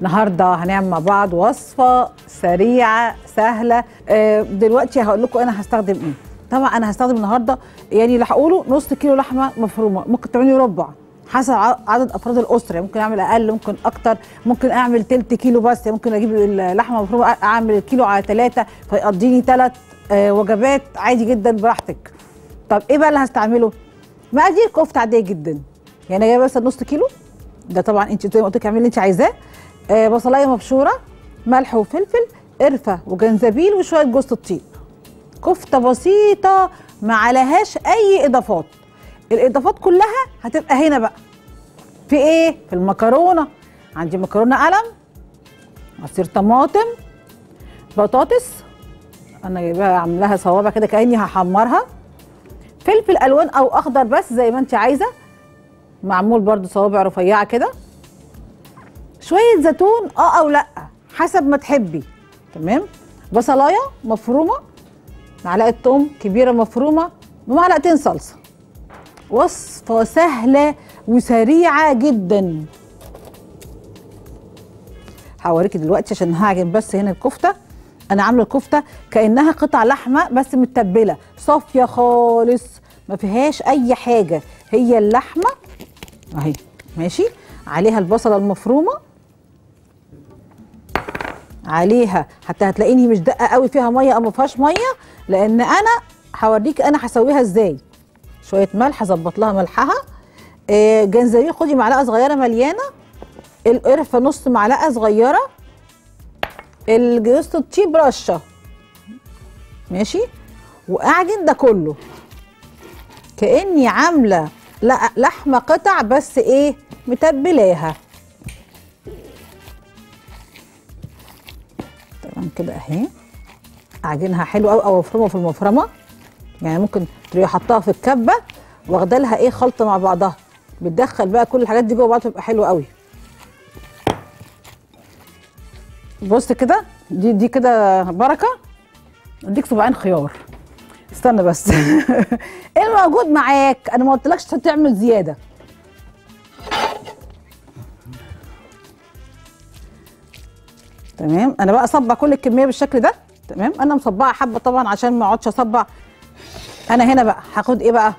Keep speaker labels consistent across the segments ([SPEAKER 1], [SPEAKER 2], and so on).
[SPEAKER 1] النهارده هنعمل مع بعض وصفه سريعه سهله آه، دلوقتي هقول لكم انا هستخدم ايه طبعا انا هستخدم النهارده يعني اللي هقوله نص كيلو لحمه مفرومه ممكن تعملي ربع حسب ع- عدد افراد الاسره ممكن اعمل اقل ممكن اكتر ممكن اعمل تلت كيلو بس ممكن اجيب اللحمه المفرومه اعمل الكيلو على ثلاثه فيقضيني ثلاث وجبات عادي جدا براحتك طب ايه بقى اللي هستعمله مقادير كفته عاديه جدا يعني جايبه بس نص كيلو ده طبعا انت زي ما قلت لك اعملي اللي انت عايزاه آه بصلايه مبشوره ملح وفلفل قرفه وجنزبيل وشويه جوز الطيب كفته بسيطه ما عليهاش اي اضافات الاضافات كلها هتبقى هنا بقى في ايه في المكرونه عندي مكرونه قلم عصير طماطم بطاطس انا جايباها عاملاها صوابع كده كاني هحمرها فلفل الوان او اخضر بس زي ما انت عايزه معمول برضو صوابع رفيعه كده شويه زيتون اه او لا حسب ما تحبي تمام بصلايه مفرومه معلقه توم كبيره مفرومه ومعلقتين صلصه وصفه سهله وسريعه جدا هوريكي دلوقتي عشان هعجن بس هنا الكفته انا عامله الكفته كانها قطع لحمه بس متبله صافيه خالص ما فيهاش اي حاجه هي اللحمه اهي ماشي عليها البصله المفرومه عليها حتى هتلاقيني مش دقه قوي فيها ميه او ما فيهاش ميه لان انا هوريك انا هسويها ازاي شويه ملح اظبط لها ملحها آه جنزبيل خدي معلقه صغيره مليانه القرفه نص معلقه صغيره الجوز الطيب رشه ماشي واعجن ده كله كاني عامله لا لحمه قطع بس ايه متبلاها تمام كده اهي اعجنها حلو قوي او افرمها في المفرمه يعني ممكن تروحي حطها في الكبه واخده لها ايه خلطه مع بعضها بتدخل بقى كل الحاجات دي جوه بعض تبقى حلوه قوي بص كده دي دي كده بركه اديك صباعين خيار استنى بس ايه الموجود معاك انا ما قلتلكش تعمل زياده تمام انا بقى اصبع كل الكميه بالشكل ده تمام انا مصبعه حبه طبعا عشان ما اقعدش اصبع انا هنا بقى هاخد ايه بقى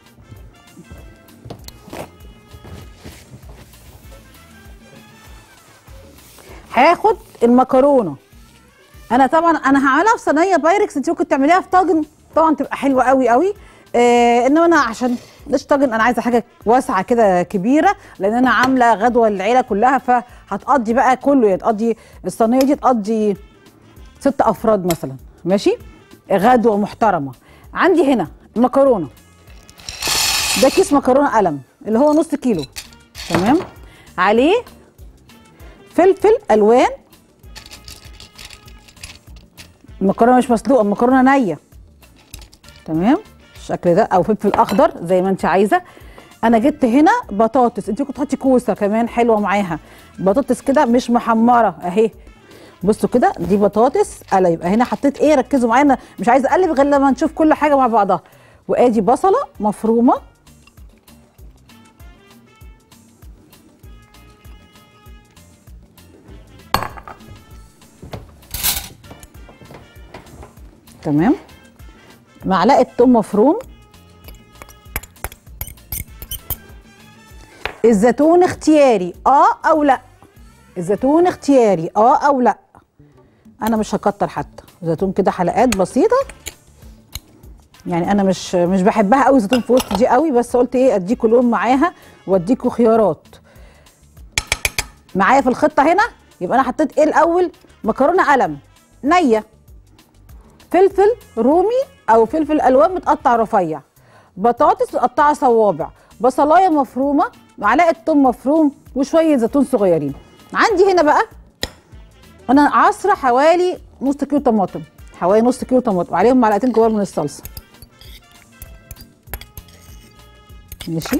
[SPEAKER 1] هاخد المكرونه انا طبعا انا هعملها في صينيه بايركس انت ممكن تعمليها في طاجن طبعا تبقى حلوه قوي قوي آه انما انا عشان مش طاجن انا عايزه حاجه واسعه كده كبيره لان انا عامله غدوه للعيله كلها فهتقضي بقى كله يعني تقضي الصينيه دي تقضي ست افراد مثلا ماشي غدوه محترمه عندي هنا مكرونه ده كيس مكرونه قلم اللي هو نص كيلو تمام عليه فلفل الوان المكرونه مش مسلوقه المكرونه نيه تمام الشكل ده او فلفل اخضر زي ما انت عايزه انا جبت هنا بطاطس انت ممكن تحطي كوسه كمان حلوه معاها بطاطس كده مش محمره اهي بصوا كده دي بطاطس قلم يبقى هنا حطيت ايه ركزوا معايا انا مش عايزه اقلب غير لما نشوف كل حاجه مع بعضها وادي بصله مفرومه تمام معلقه توم مفروم الزيتون اختياري اه او لا الزيتون اختياري اه او لا انا مش هكتر حتى زيتون كده حلقات بسيطه يعني انا مش مش بحبها قوي زيتون في وسط دي قوي بس قلت ايه اديكوا لون معاها واديكوا خيارات معايا في الخطه هنا يبقى انا حطيت ايه الاول مكرونه قلم نيه فلفل رومي او فلفل الوان متقطع رفيع بطاطس متقطعه صوابع بصلايه مفرومه معلقه توم مفروم وشويه زيتون صغيرين عندي هنا بقى انا عصره حوالي نص كيلو طماطم حوالي نص كيلو طماطم وعليهم معلقتين كبار من الصلصه ماشي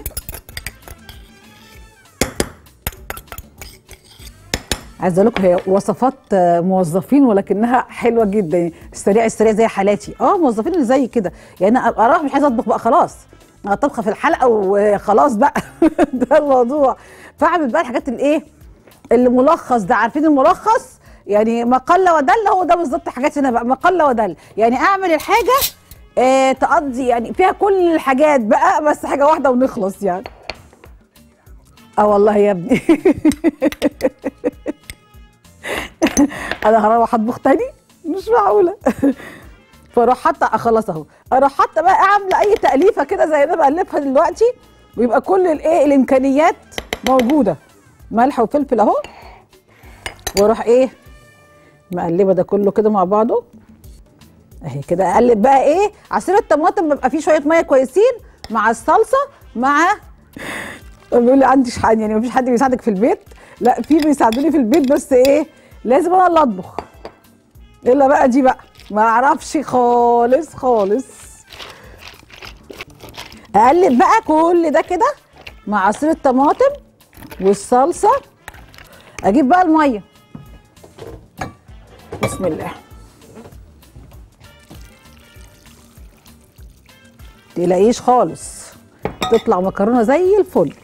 [SPEAKER 1] عايزه اقول لكم هي وصفات آه، موظفين ولكنها حلوه جدا يعني السريع السريع زي حالاتي اه موظفين اللي زي كده يعني انا ابقى رايح مش عايزه اطبخ بقى خلاص انا طبخه في الحلقه وخلاص بقى ده الموضوع فاعمل بقى الحاجات الايه الملخص ده عارفين الملخص يعني ما قل ودل هو ده بالظبط حاجات هنا بقى ما قل ودل يعني اعمل الحاجه آه تقضي يعني فيها كل الحاجات بقى بس حاجه واحده ونخلص يعني اه والله يا ابني انا هروح اطبخ تاني مش معقوله فاروح حاطه خلاص اهو اروح حاطه بقى عامله اي تاليفه كده زي اللي انا بقلبها دلوقتي ويبقى كل الايه الامكانيات موجوده ملح وفلفل اهو واروح ايه مقلبه ده كله كده مع بعضه اهي كده اقلب بقى ايه عصير الطماطم بيبقى فيه شويه ميه كويسين مع الصلصه مع بيقول لي عندي شحن يعني مفيش حد بيساعدك في البيت لا في بيساعدوني في البيت بس ايه لازم انا اللي اطبخ الا بقى دي بقى ما اعرفش خالص خالص اقلب بقى كل ده كده مع عصير الطماطم والصلصه اجيب بقى الميه بسم الله تلاقيش خالص تطلع مكرونه زي الفل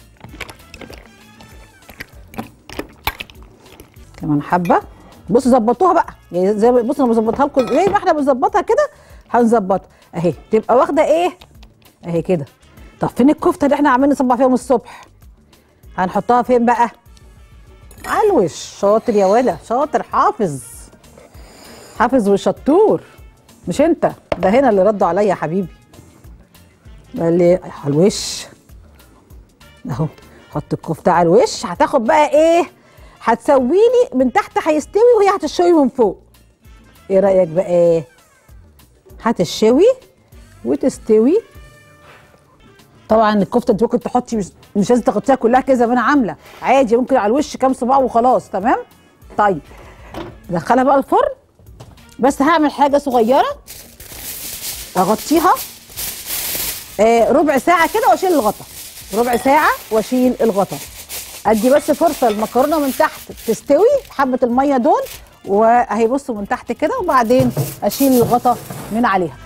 [SPEAKER 1] كمان حبه بصوا ظبطوها بقى يعني زي ما بصوا انا بظبطها لكم زي ما احنا بنظبطها كده هنظبطها اهي تبقى واخده ايه اهي كده طب فين الكفته اللي احنا عاملين نصبح فيها من الصبح هنحطها فين بقى على الوش شاطر يا ولا شاطر حافظ حافظ وشطور مش انت ده هنا اللي ردوا عليا يا حبيبي قال لي على الوش اهو حط الكفته على الوش هتاخد بقى ايه هتسوي لي من تحت هيستوي وهي هتشوي من فوق ايه رايك بقى ايه هتشوي وتستوي طبعا الكفته انت ممكن تحطي مش, مش لازم تغطيها كلها كده زي ما انا عامله عادي ممكن على الوش كام صباع وخلاص تمام طيب ادخلها بقى الفرن بس هعمل حاجه صغيره اغطيها آه ربع ساعه كده واشيل الغطا ربع ساعه واشيل الغطا ادي بس فرصه المكرونه من تحت تستوي حبه الميه دول واهي بصوا من تحت كده وبعدين اشيل الغطا من عليها